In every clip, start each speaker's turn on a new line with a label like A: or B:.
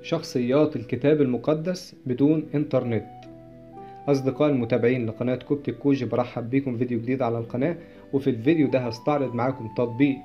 A: شخصيات الكتاب المقدس بدون انترنت أصدقاء المتابعين لقناة كوبت الكوجي برحب بيكم فيديو جديد على القناة وفي الفيديو ده هستعرض معاكم تطبيق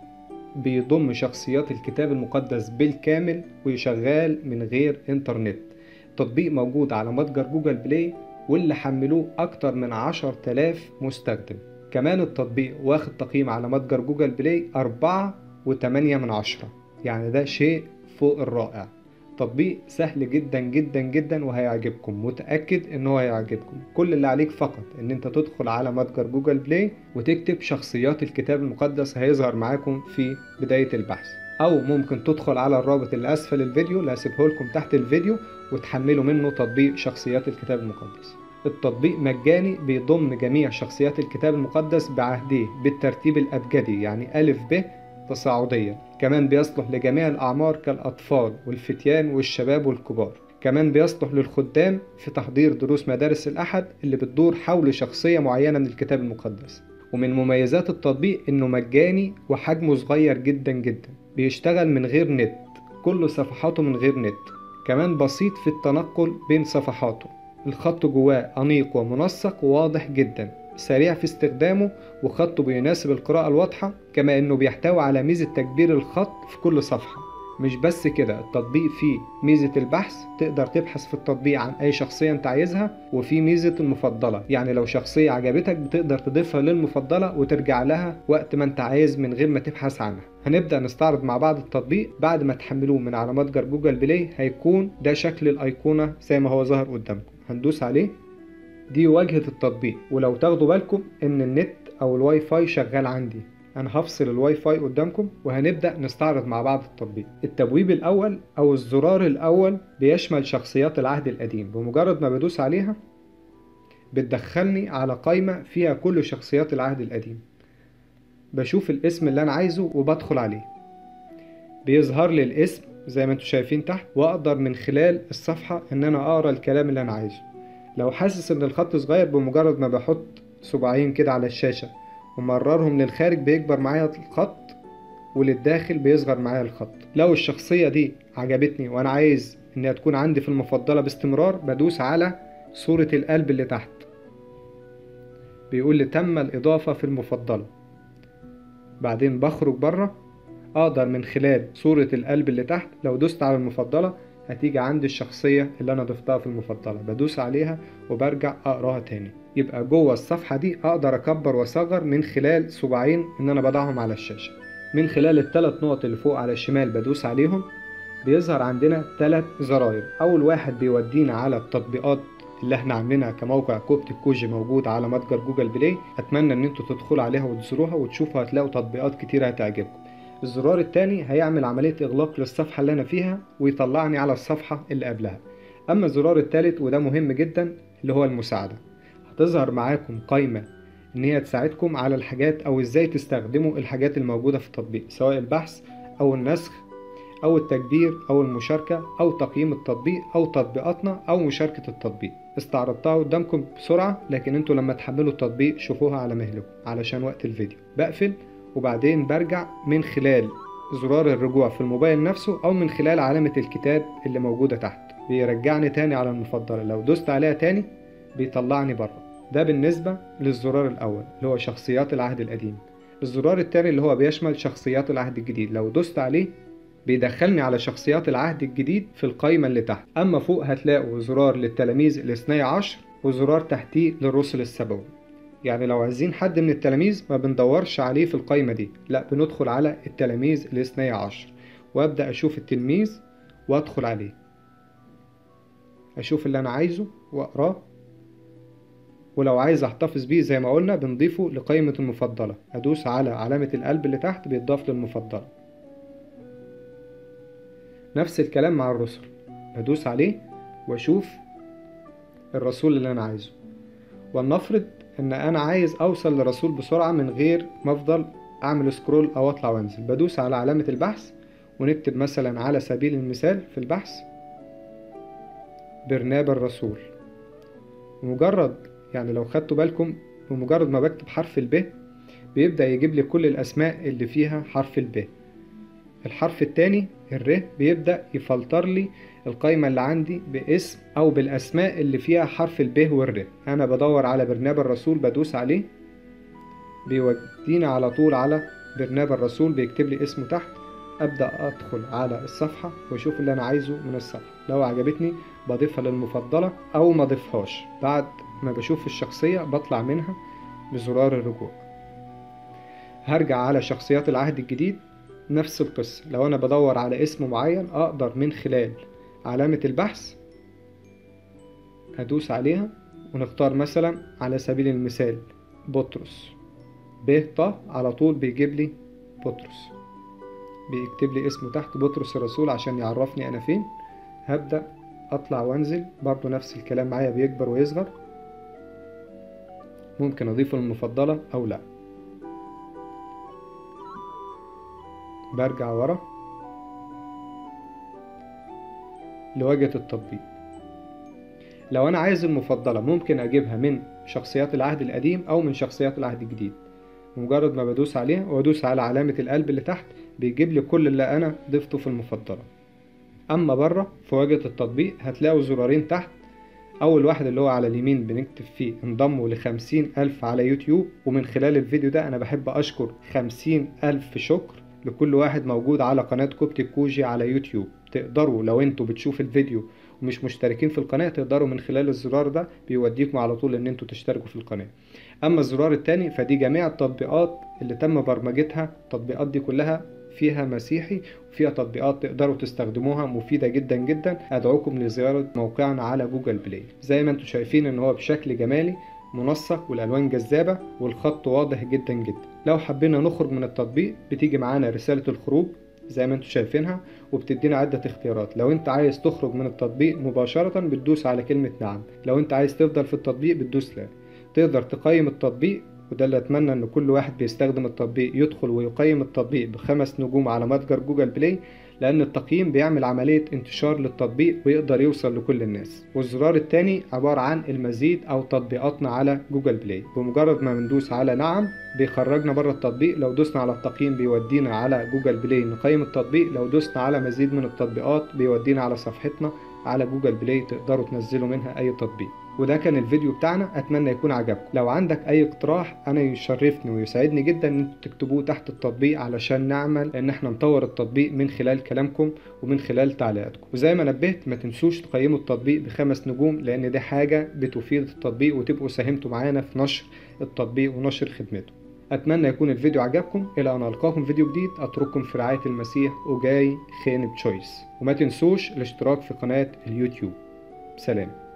A: بيضم شخصيات الكتاب المقدس بالكامل ويشغال من غير انترنت تطبيق موجود على متجر جوجل بلاي واللي حملوه أكتر من عشر تلاف مستخدم كمان التطبيق واخد تقييم على متجر جوجل بلاي أربعة وتمانية من عشرة يعني ده شيء فوق الرائع تطبيق سهل جدا جدا جدا وهيعجبكم متأكد انه هيعجبكم كل اللي عليك فقط ان انت تدخل على متجر جوجل بلاي وتكتب شخصيات الكتاب المقدس هيظهر معاكم في بداية البحث او ممكن تدخل على الرابط اللي اسفل الفيديو اللي هسيبه لكم تحت الفيديو وتحملوا منه تطبيق شخصيات الكتاب المقدس التطبيق مجاني بيضم جميع شخصيات الكتاب المقدس بعهديه بالترتيب الأبجدي يعني ألف ب تصاعديا كمان بيصلح لجميع الأعمار كالأطفال والفتيان والشباب والكبار كمان بيصلح للخدام في تحضير دروس مدارس الأحد اللي بتدور حول شخصية معينة من الكتاب المقدس ومن مميزات التطبيق إنه مجاني وحجمه صغير جدا جدا بيشتغل من غير نت كل صفحاته من غير نت كمان بسيط في التنقل بين صفحاته الخط جواه أنيق ومنسق وواضح جدا سريع في استخدامه وخطه بيناسب القراءة الواضحة كما انه بيحتوي على ميزة تكبير الخط في كل صفحة مش بس كده التطبيق فيه ميزة البحث تقدر تبحث في التطبيق عن أي شخصية أنت عايزها وفي ميزة المفضلة يعني لو شخصية عجبتك بتقدر تضيفها للمفضلة وترجع لها وقت ما أنت عايز من غير ما تبحث عنها هنبدأ نستعرض مع بعض التطبيق بعد ما تحملوه من على متجر جوجل بلاي هيكون ده شكل الأيقونة زي ما هو ظهر قدامكم هندوس عليه دي واجهة التطبيق ولو تاخدوا بالكم ان النت او الواي فاي شغال عندي انا هفصل الواي فاي قدامكم وهنبدأ نستعرض مع بعض التطبيق التبويب الاول او الزرار الاول بيشمل شخصيات العهد القديم بمجرد ما بدوس عليها بتدخلني على قائمة فيها كل شخصيات العهد القديم بشوف الاسم اللي انا عايزه وبدخل عليه بيظهر لي الاسم زي ما انتم شايفين تحت واقدر من خلال الصفحة ان انا اقرا الكلام اللي انا عايزه لو حاسس ان الخط صغير بمجرد ما بحط صباعين كده على الشاشة ومررهم للخارج بيكبر معايا الخط وللداخل بيصغر معايا الخط لو الشخصية دي عجبتني وانا عايز انها تكون عندي في المفضلة باستمرار بدوس على صورة القلب اللي تحت بيقول لي تم الإضافة في المفضلة بعدين بخرج بره اقدر من خلال صورة القلب اللي تحت لو دوست على المفضلة هتيجي عندي الشخصية اللي أنا ضفتها في المفضلة بدوس عليها وبرجع أقراها تاني يبقى جوه الصفحة دي أقدر أكبر وأصغر من خلال صباعين إن أنا بضعهم على الشاشة من خلال الثلاث نقط اللي فوق على الشمال بدوس عليهم بيظهر عندنا ثلاث زراير أول واحد بيودينا على التطبيقات اللي احنا عاملينها كموقع كوبت الكوجي موجود على متجر جوجل بلاي اتمنى ان انتوا تدخلوا عليها وتزوروها وتشوفوا هتلاقوا تطبيقات كتير هتعجبكم الزرار التاني هيعمل عملية إغلاق للصفحة اللي أنا فيها ويطلعني على الصفحة اللي قبلها أما الزرار التالت وده مهم جدا اللي هو المساعدة هتظهر معاكم قائمة إن هي تساعدكم على الحاجات أو إزاي تستخدموا الحاجات الموجودة في التطبيق سواء البحث أو النسخ أو التكبير أو المشاركة أو تقييم التطبيق أو تطبيقاتنا أو مشاركة التطبيق استعرضتها قدامكم بسرعة لكن انتوا لما تحملوا التطبيق شوفوها على مهلكم علشان وقت الفيديو بقفل وبعدين برجع من خلال زرار الرجوع في الموبايل نفسه او من خلال علامة الكتاب اللي موجودة تحت بيرجعني تاني على المفضلة لو دوست عليها تاني بيطلعني بره ده بالنسبة للزرار الاول اللي هو شخصيات العهد القديم الزرار التاني اللي هو بيشمل شخصيات العهد الجديد لو دوست عليه بيدخلني على شخصيات العهد الجديد في القائمة اللي تحت أما فوق هتلاقوا زرار للتلاميذ الاثني عشر وزرار تحتيه للرسل السبوي يعني لو عايزين حد من التلاميذ ما بندورش عليه في القائمة دي لا بندخل على التلاميذ الاثني عشر وابدأ اشوف التلميذ وادخل عليه اشوف اللي انا عايزه واقراه ولو عايز احتفظ بيه زي ما قلنا بنضيفه لقائمة المفضلة ادوس على علامة القلب اللي تحت بيتضاف للمفضلة نفس الكلام مع الرسل بدوس عليه واشوف الرسول اللي انا عايزه ولنفرض ان انا عايز اوصل لرسول بسرعة من غير ما افضل اعمل سكرول او اطلع وانزل بدوس على علامة البحث ونكتب مثلا على سبيل المثال في البحث برنابا الرسول ومجرد يعني لو خدتوا بالكم بمجرد ما بكتب حرف الب بيبدأ يجيب لي كل الأسماء اللي فيها حرف الب الحرف التاني الر بيبدأ يفلتر لي القايمة اللي عندي باسم أو بالأسماء اللي فيها حرف الب والر أنا بدور على برنامج الرسول بدوس عليه بيوديني على طول على برنامج الرسول بيكتب لي اسمه تحت أبدأ أدخل على الصفحة وأشوف اللي أنا عايزه من الصفحة لو عجبتني بضيفها للمفضلة أو ما ضيفهاش بعد ما بشوف الشخصية بطلع منها بزرار الرجوع هرجع على شخصيات العهد الجديد نفس القصة لو أنا بدور على اسم معين أقدر من خلال علامة البحث هدوس عليها ونختار مثلا على سبيل المثال بطرس ب ط على طول بيجيب لي بطرس بيكتب لي اسمه تحت بطرس الرسول عشان يعرفني أنا فين هبدأ أطلع وأنزل برضو نفس الكلام معايا بيكبر ويصغر ممكن أضيفه المفضلة أو لأ برجع ورا لواجهة التطبيق لو أنا عايز المفضلة ممكن أجيبها من شخصيات العهد القديم أو من شخصيات العهد الجديد مجرد ما بدوس عليها وأدوس على علامة القلب اللي تحت بيجيب لي كل اللي أنا ضفته في المفضلة أما بره في واجهة التطبيق هتلاقوا زرارين تحت أول واحد اللي هو على اليمين بنكتب فيه انضموا لخمسين ألف على يوتيوب ومن خلال الفيديو ده أنا بحب أشكر خمسين ألف شكر لكل واحد موجود على قناة كوبتي كوجي على يوتيوب تقدروا لو انتوا بتشوف الفيديو ومش مشتركين في القناة تقدروا من خلال الزرار ده بيوديكم على طول ان انتوا تشتركوا في القناة اما الزرار التاني فدي جميع التطبيقات اللي تم برمجتها التطبيقات دي كلها فيها مسيحي وفيها تطبيقات تقدروا تستخدموها مفيدة جدا جدا ادعوكم لزيارة موقعنا على جوجل بلاي زي ما انتوا شايفين ان هو بشكل جمالي منسق والالوان جذابه والخط واضح جدا جدا لو حبينا نخرج من التطبيق بتيجي معانا رساله الخروج زي ما انتم شايفينها وبتدينا عدة اختيارات لو انت عايز تخرج من التطبيق مباشرة بتدوس على كلمة نعم لو انت عايز تفضل في التطبيق بتدوس لا تقدر تقيم التطبيق وده اللي اتمنى ان كل واحد بيستخدم التطبيق يدخل ويقيم التطبيق بخمس نجوم على متجر جوجل بلاي لأن التقييم بيعمل عملية انتشار للتطبيق ويقدر يوصل لكل الناس والزرار التاني عبارة عن المزيد أو تطبيقاتنا على جوجل بلاي بمجرد ما بندوس على نعم بيخرجنا بره التطبيق لو دوسنا على التقييم بيودينا على جوجل بلاي نقيم التطبيق لو دوسنا على مزيد من التطبيقات بيودينا على صفحتنا على جوجل بلاي تقدروا تنزلوا منها أي تطبيق وده كان الفيديو بتاعنا اتمنى يكون عجبكم لو عندك اي اقتراح انا يشرفني ويسعدني جدا ان انتوا تكتبوه تحت التطبيق علشان نعمل ان احنا نطور التطبيق من خلال كلامكم ومن خلال تعليقاتكم وزي ما نبهت ما تنسوش تقيموا التطبيق بخمس نجوم لان دي حاجة بتفيد التطبيق وتبقوا ساهمتوا معانا في نشر التطبيق ونشر خدمته اتمنى يكون الفيديو عجبكم الى ان القاكم فيديو جديد اترككم في رعاية المسيح وجاي خان بتشويس وما تنسوش الاشتراك في قناة اليوتيوب سلام